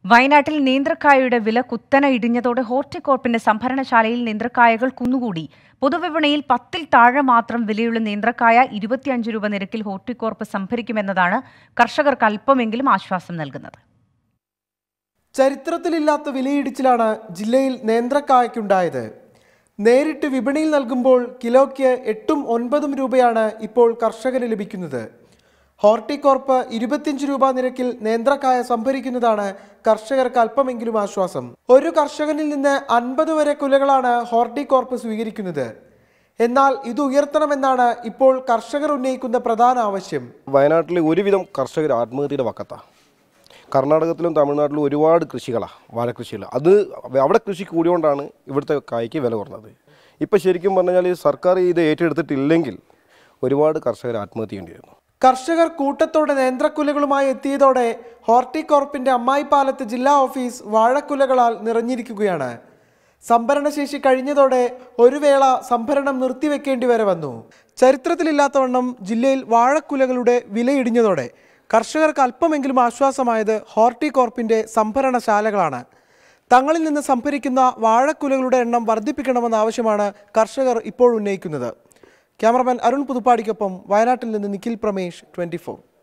വയനാട്ടിൽ നേന്ത്രക്കായയുടെ വില കുത്തനെ ഇടിഞ്ഞതോടെ ഹോർട്ടികോർപ്പിന്റെ സംഭരണശാലയിൽ നേന്ത്രക്കായകൾ കുന്നുകൂടി പൊതുവിപണിയിൽ പത്തിൽ താഴെ മാത്രം വിലയുള്ള നേന്ത്രക്കായ ഇരുപത്തിയഞ്ച് രൂപ നിരക്കിൽ ഹോർട്ടികോർപ്പ് സംഭരിക്കുമെന്നതാണ് കർഷകർക്ക് അല്പമെങ്കിലും ആശ്വാസം നൽകുന്നത് ചരിത്രത്തിലില്ലാത്ത വിലയിടിച്ചിലാണ് ജില്ലയിൽ നേന്ത്രക്കായ്ക്കുണ്ടായത് നേരിട്ട് വിപണിയിൽ നൽകുമ്പോൾ കിലോയ്ക്ക് എട്ടും ഒൻപതും രൂപയാണ് ഇപ്പോൾ കർഷകന് ലഭിക്കുന്നത് ഹോർട്ടികോർപ്പ് ഇരുപത്തിയഞ്ച് രൂപ നിരക്കിൽ നേന്ത്രക്കായ സംഭരിക്കുന്നതാണ് കർഷകർക്ക് അല്പമെങ്കിലും ആശ്വാസം ഒരു കർഷകനിൽ നിന്ന് അൻപത് വരെ കുലകളാണ് ഹോർട്ടികോർപ്പ് സ്വീകരിക്കുന്നത് എന്നാൽ ഇത് ഉയർത്തണമെന്നാണ് ഇപ്പോൾ കർഷകർ ഉന്നയിക്കുന്ന പ്രധാന ആവശ്യം വയനാട്ടിലെ ഒരുവിധം കർഷകർ ആത്മഹത്യയുടെ വക്കത്താണ് കർണാടകത്തിലും തമിഴ്നാട്ടിലും ഒരുപാട് കൃഷികളാണ് വാഴക്കൃഷികൾ അത് അവിടെ കൃഷി കൂടിയോണ്ടാണ് ഇവിടുത്തെ കായ്ക്ക് വില കുറഞ്ഞത് ഇപ്പം ശരിക്കും പറഞ്ഞാൽ ഈ സർക്കാർ ഇത് ഏറ്റെടുത്തിട്ടില്ലെങ്കിൽ ഒരുപാട് കർഷകർ ആത്മഹത്യ ചെയ്യേണ്ടി വരുന്നു കർഷകർ കൂട്ടത്തോടെ നേന്ത്രക്കുലകളുമായി എത്തിയതോടെ ഹോർട്ടികോർപ്പിന്റെ അമ്മായിപ്പാലത്ത് ജില്ലാ ഓഫീസ് വാഴക്കുലകളാൽ നിറഞ്ഞിരിക്കുകയാണ് സംഭരണശേഷി കഴിഞ്ഞതോടെ ഒരു വേള സംഭരണം നിർത്തിവെക്കേണ്ടി വരെ വന്നു ചരിത്രത്തിലില്ലാത്തവണ്ണം ജില്ലയിൽ വാഴക്കുലകളുടെ വിലയിടിഞ്ഞതോടെ കർഷകർക്ക് അല്പമെങ്കിലും ആശ്വാസമായത് ഹോർട്ടികോർപ്പിന്റെ സംഭരണശാലകളാണ് തങ്ങളിൽ നിന്ന് സംഭരിക്കുന്ന വാഴക്കുലകളുടെ എണ്ണം വർദ്ധിപ്പിക്കണമെന്ന ആവശ്യമാണ് കർഷകർ ഇപ്പോൾ ഉന്നയിക്കുന്നത് ക്യാമറമാൻ അരുൺ പുതുപ്പാടിക്കൊപ്പം വയനാട്ടിൽ നിന്ന് നിഖിൽ പ്രമേഷ് ട്വന്റി